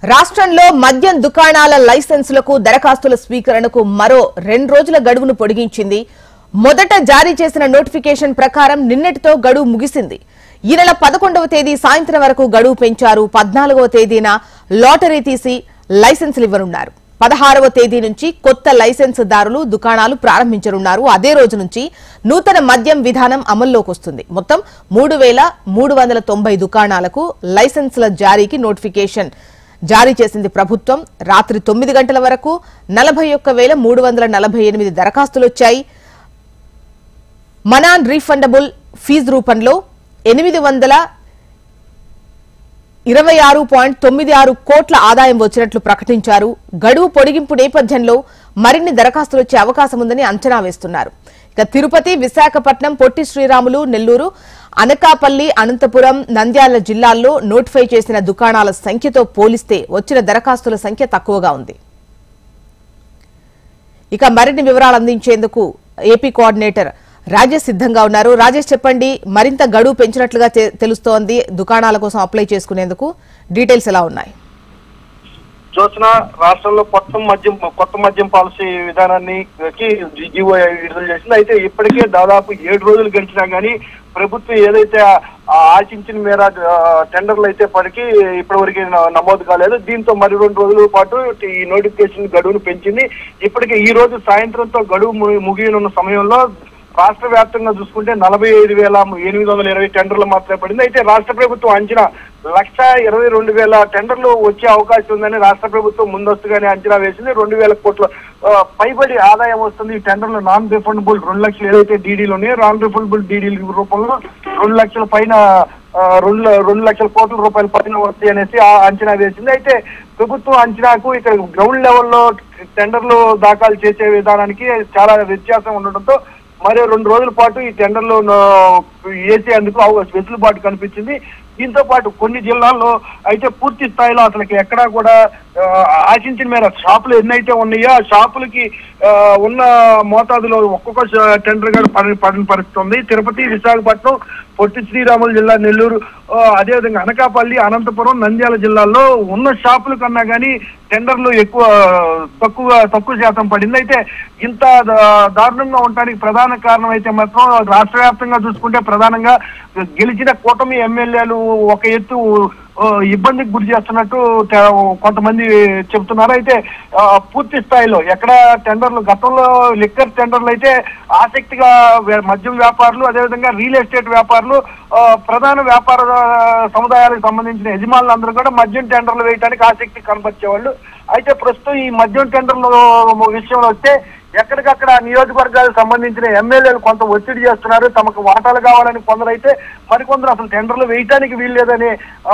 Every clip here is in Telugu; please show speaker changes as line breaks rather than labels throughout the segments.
రాష్ట్రంలో మద్యం దుకాణాల లైసెన్సులకు దరఖాస్తుల స్వీకరణకు మరో రెండు రోజుల గడువును పొడిగించింది మొదట జారీ చేసిన నోటిఫికేషన్ ప్రకారం నిన్నటితో గడువు ముగిసింది ఈ నెల పదకొండవ తేదీ సాయంత్రం వరకు గడువు పెంచారు పద్నాలుగవ తేదీన లాటరీ తీసి లైసెన్సులు ఇవ్వనున్నారు పదహారవ తేదీ నుంచి కొత్త లైసెన్సుదారులు దుకాణాలు ప్రారంభించనున్నారు అదే రోజు నుంచి నూతన మద్యం విధానం అమల్లోకి వస్తుంది మొత్తం మూడు వేల మూడు వందల తొంభై దుకాణాలకు లైసెన్సుల జారీకి నోటిఫికేషన్ జారీ చేసింది ప్రభుత్వం రాత్రి తొమ్మిది గంటల వరకు నలభై ఒక్క వేల మూడు వందల నలభై ఎనిమిది దరఖాస్తులు వచ్చాయి మనాన్ రీఫండబుల్ ఫీజు రూపంలో ఎనిమిది వందల ఇరవై ఆరు పాయింట్ తొమ్మిది ఆరు కోట్ల ఆదాయం వచ్చినట్లు ప్రకటించారు గడువు పొడిగింపు నేపథ్యంలో మరిన్ని దరఖాస్తులు వచ్చే అవకాశం ఉందని అంచనా వేస్తున్నారు ఇక తిరుపతి విశాఖపట్నం పొట్టి శ్రీరాములు నెల్లూరు అనకాపల్లి అనంతపురం నంద్యాల జిల్లాల్లో నోటిఫై చేసిన దుకాణాల సంఖ్యతో పోలిస్తే వచ్చిన దరఖాస్తుల సంఖ్య తక్కువగా ఉంది ఇక మరిన్ని వివరాలు అందించేందుకు ఏపీ కోఆర్డినేటర్ రాజేష్ సిద్ధంగా ఉన్నారు రాజేష్ చెప్పండి మరింత గడువు పెంచినట్లుగా తె- తెలుస్తోంది దుకాణాల కోసం అప్లై చేసుకునేందుకు డీటెయిల్స్ ఎలా ఉన్నాయి
చూసిన రాష్ట్రంలో కొత్త మద్యం కొత్త మద్యం పాలసీ విధానాన్ని కి జీవో విడుదల చేసింది అయితే ఇప్పటికే దాదాపు ఏడు రోజులు గడిచినా గానీ ప్రభుత్వం ఏదైతే ఆ ఆశించిన మేర ఆ, టెండర్లు అయితే పడికి ఇప్పటివరకు న- నమోదు కాలేదు దీంతో మరి రెండు రోజుల పాటు ఈ నోటిఫికేషన్ గడువును పెంచింది ఇప్పటికే ఈ రోజు సాయంత్రంతో గడువు ము- ముగియనున్న సమయంలో రాష్ట్ర వ్యాప్తంగా చూసుకుంటే నలభై ఐదు వేల ఎనిమిది వందల ఇరవై టెండర్లు మాత్రమే పడింది అయితే రాష్ట్ర ప్రభుత్వం అంచనా లక్ష ఇరవై రెండు వేల టెండర్లు వచ్చే అవకాశం ఉందని రాష్ట్ర ప్రభుత్వం ముందస్తుగానే అంచనా వేసింది రెండు వేల కోట్ల ఆ, పైబడి ఆదాయం వస్తుంది ఈ టెండర్లు నాన్ రిఫండబుల్ రెండు లక్షలు ఏదైతే డీడీలు ఉన్నాయో నాన్ రిఫండబుల్ డీడీల రూపంలో రెండు లక్షల పైన ఆ, రెండు ల- రెండు లక్షల కోట్ల రూపాయల పైన వస్తాయి అనేసి ఆ అంచనా వేసింది అయితే ప్రభుత్వం అంచనాకు ఇక్కడ గ్రౌండ్ లెవెల్లో టెండర్లు దాఖలు చేసే విధానానికి చాలా వ్యత్యాసం ఉండడంతో మరో రెండు రోజుల పాటు ఈ టెండర్లు వేసేందుకు అవ- వెసులుబాటు కనిపించింది దీంతో పాటు కొన్ని జిల్లాల్లో అయితే పూర్తి స్థాయిలో అసలుకి ఎక్కడా కూడా ఆ, ఆశించిన మేర షాపులు ఎన్నైతే ఉన్నాయో ఆ షాపులకి ఆ, ఉన్న మోతాదులో ఒక్కొక్క ష- టెండర్ కూడా పడిన పడిన పరిస్థితి ఉంది తిరుపతి విశాఖపట్నం పొట్టి శ్రీరాములు జిల్లా నెల్లూరు ఆ, అదేవిధంగా అనకాపల్లి అనంతపురం నంద్యాల జిల్లాల్లో ఉన్న షాపుల కన్నా కానీ టెండర్లు ఎక్కువ తక్కువ తక్కువ శాతం పడింది అయితే ఇంత దా- దారుణంగా ఉండడానికి ప్రధాన కారణం అయితే మాత్రం రాష్ట్ర వ్యాప్తంగా చూసుకుంటే ప్రధానంగా గెలిచిన కూటమి ఎమ్మెల్యేలు ఒక ఎత్తు ఆ, ఇబ్బందికి గురి చేస్తున్నట్టు తె- కొంతమంది చెబుతున్నారు అయితే ఆ, పూర్తి స్థాయిలో ఎక్కడ టెండర్లు గతంలో లిక్కర్ టెండర్లు అయితే ఆసక్తిగా వే- మద్యం వ్యాపారులు అదేవిధంగా రియల్ ఎస్టేట్ వ్యాపారులు ఆ, ప్రధాన వ్యాపార ఆ, సముదాయాలకు సంబంధించిన యజమానులందరూ కూడా మద్యం టెండర్లు వేయడానికి ఆసక్తి కనపరిచేవాళ్ళు అయితే ప్రస్తుతం ఈ మద్యం టెండర్ల విషయంలో వస్తే ఎక్కడికక్కడ ఆ నియోజకవర్గాలకు సంబంధించిన ఎమ్మెల్యేలు కొంత ఒత్తిడి చేస్తున్నారు తమకు వాటాలు కావాలని కొందరైతే మరికొందరు అసలు టెండర్లు వేయటానికి వీల్లేదని ఆ,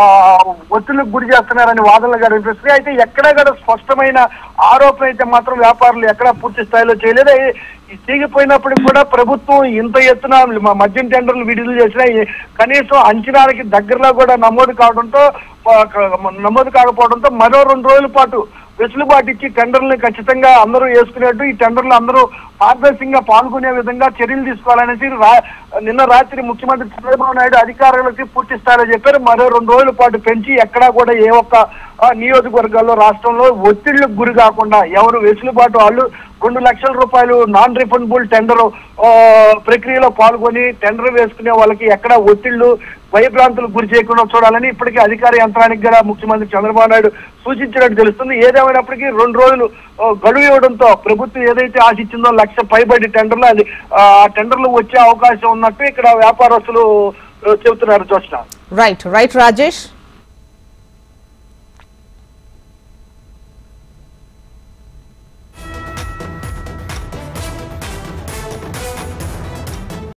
ఒత్తిడికి గురి చేస్తున్నారని వాదనలు కూడా వినిపిస్తున్నాయి అయితే ఎక్కడా కూడా స్పష్టమైన ఆరోపణ అయితే మాత్రం వ్యాపారులు ఎక్కడా పూర్తి స్థాయిలో చేయలేదు ఈ- ఈ తీగిపోయినప్పటికి కూడా ప్రభుత్వం ఇంత ఎత్తున మ- మద్యం టెండర్లు విడుదల చేసినా ఈ- కనీసం అంచనాలకి దగ్గరలో కూడా నమోదు కావడంతో ఆ, క- నమోదు కాకపోవడంతో మరో రెండు రోజుల పాటు వెసులుబాటు ఇచ్చి టెండర్లను ఖచ్చితంగా అందరూ వేసుకునేట్టు ఈ టెండర్లు అందరూ పారదర్శకంగా పాల్గొనే విధంగా చర్యలు తీసుకోవాలనేసి రా- నిన్న రాత్రి ముఖ్యమంత్రి చంద్రబాబు నాయుడు అధికారులకి పూర్తి స్థాయిలో చెప్పారు మరో రెండు రోజుల పాటు పెంచి ఎక్కడా కూడా ఏ ఒక్క ఆ, నియోజకవర్గాల్లో రాష్ట్రంలో ఒత్తిళ్లకు గురి కాకుండా ఎవరు వెసులుబాటు వాళ్ళు రెండు లక్షల రూపాయలు నాన్ రిఫండబుల్ టెండర్ ప్రక్రియలో పాల్గొని టెండర్ వేసుకునే వాళ్ళకి ఎక్కడ ఒత్తిళ్లు భయభ్రాంతులకు గురి చేయకుండా చూడాలని ఇప్పటికే అధికార యంత్రానికి కూడా ముఖ్యమంత్రి చంద్రబాబు నాయుడు సూచించినట్టు తెలుస్తుంది ఏదేమైనప్పటికీ రెండు రోజులు ఆ, గడువు ఇవ్వడంతో ప్రభుత్వం ఏదైతే ఆశించిందో లక్ష పైబడి టెండర్లు అది ఆ టెండర్లు వచ్చే అవకాశం ఉన్నట్టు ఇక్కడ వ్యాపారస్తులు ఆ, చెబుతున్నారు జోష్న
రైట్ రైట్ రాజేష్